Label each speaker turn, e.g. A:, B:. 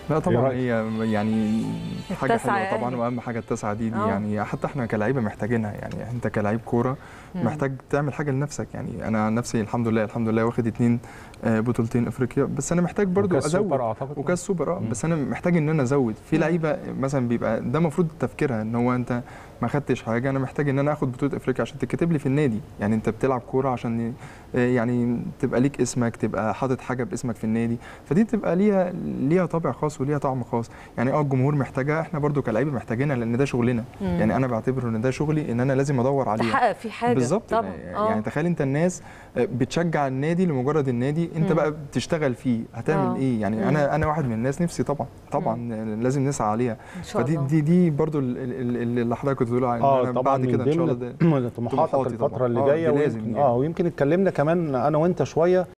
A: لا طبعا
B: رأيك؟
A: هي يعني حاجه
C: التسعة
A: حلوه طبعا
C: يعني.
A: واهم حاجه التسعه دي, دي
C: آه.
A: يعني حتى احنا كلاعيبه محتاجينها يعني انت كلاعب كوره
C: مم.
A: محتاج تعمل حاجه لنفسك يعني انا عن نفسي الحمد لله الحمد لله واخد اتنين آه، بطولتين افريقيا بس انا محتاج برضو
B: وكاس
A: ازود
B: سوبر اعتقد
A: وكاس سوبر اه
B: مم.
A: بس انا محتاج ان انا ازود في
C: مم.
A: لعيبه مثلا بيبقى ده المفروض تفكيرها ان هو انت ما خدتش حاجه انا محتاج ان انا اخد بطوله افريقيا عشان تتكتب لي في النادي يعني انت بتلعب كوره عشان آه، يعني تبقى ليك اسمك تبقى حاطط حاجه باسمك في النادي فدي تبقى ليها ليها طابع خاص وليها طعم خاص يعني اه الجمهور محتاجها احنا برضو كلاعيبه محتاجينها لان ده شغلنا
C: مم.
A: يعني انا بعتبره ان ده شغلي ان انا لازم ادور عليها
C: تحقق في حاجه
A: بالظبط
C: طبعا
A: يعني تخيل انت الناس بتشجع النادي لمجرد النادي انت
C: مم.
A: بقى بتشتغل فيه هتعمل
C: آه.
A: ايه يعني
C: مم.
A: انا انا واحد من الناس نفسي طبعا طبعا لازم نسعى عليها
C: ان شاء
A: فدي
C: الله
A: دي دي برضو ال- ال- ال- اللي حضرتك كنت بتقول
B: اه
A: انا
B: طبعا
A: بعد
B: من
A: كده ان شاء الله ده
B: ضمن طموحاتك
A: طموحاتي
B: الفتره
A: طبعاً.
B: اللي
A: آه،
B: جايه
A: دي لازم
B: ويمكن
A: يعني.
B: اه ويمكن اتكلمنا كمان انا وانت شويه